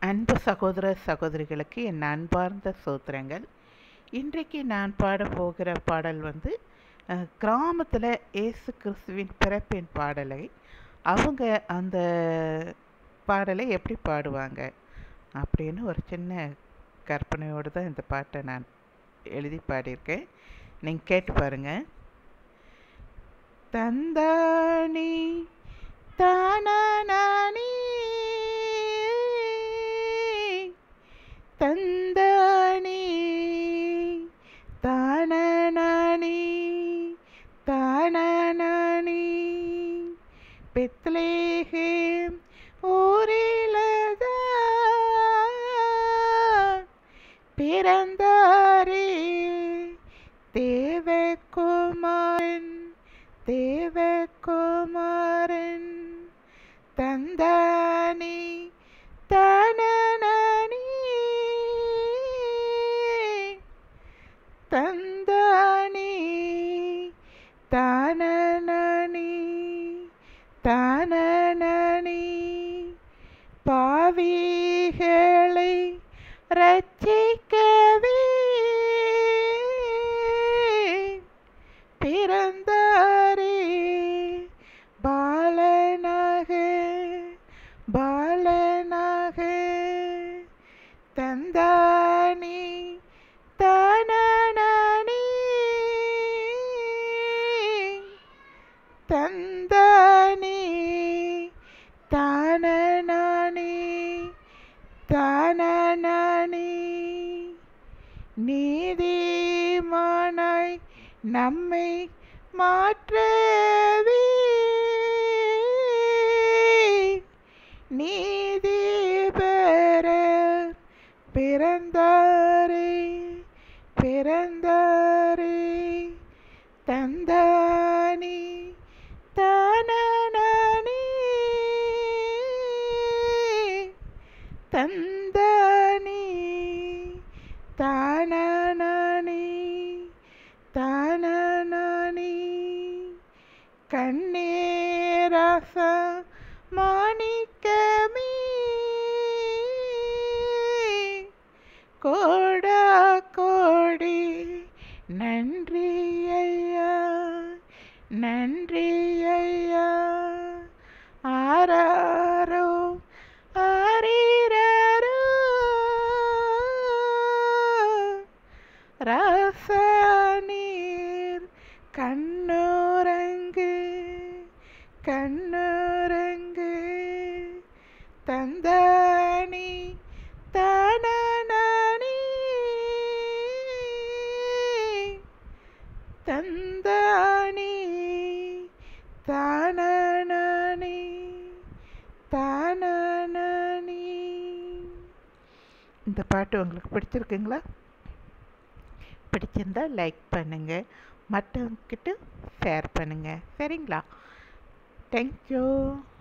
அன்பு சகோதர சகோதரிகளுக்கு என் அன்பார்ந்த சோத்திரங்கள் இன்றைக்கு நான் பாட போகிற பாடல் வந்து கிராமத்தில் இயேசு கிறிஸ்துவின் பிறப்பின் பாடலை அவங்க அந்த பாடலை எப்படி பாடுவாங்க அப்படின்னு ஒரு சின்ன கற்பனையோடு தான் இந்த பாட்டை நான் எழுதி பாடியிருக்கேன் நீங்கள் கேட்டு பாருங்கள் தந்தானி தானானி தந்தானி தானானி தானானி பெத்லேஹேம் ஊரிலதா பிறந்தாரே தேவகுமாரன் தேவகுமாரன் தந்தானி தானனி தந்தானி தானனி தானனி பாவிகளை ரட்சிக்கவே பிறந்தாரே பாலனாக பாலனாக தந்தானி தானனி தந்தானி தானனி தானனி நீதிமானாய் நம்மை மாற்றவே நீதி பெற பிறந்தாரே பிறந்தாரே தந்தானி தானனி தந்தானி தானனி தானனி கண்ணீராச மாணிக்கமே கோடா கோடி நன்றி ஐயா நன்றி ஐயா ஆராரோ ஆரீரோ ராசநீர் கண்ணுரங்கு கண்ணுரங்கு தந்தானி தானனி தந்தானி தானனி தானனி இந்த பாட்டு உங்களுக்கு பிடிச்சிருக்குங்களா பிடிச்சிருந்தா லைக் பண்ணுங்கள் மற்றவங்கிட்ட ஷேர் பண்ணுங்கள் சரிங்களா தேங்க்யூ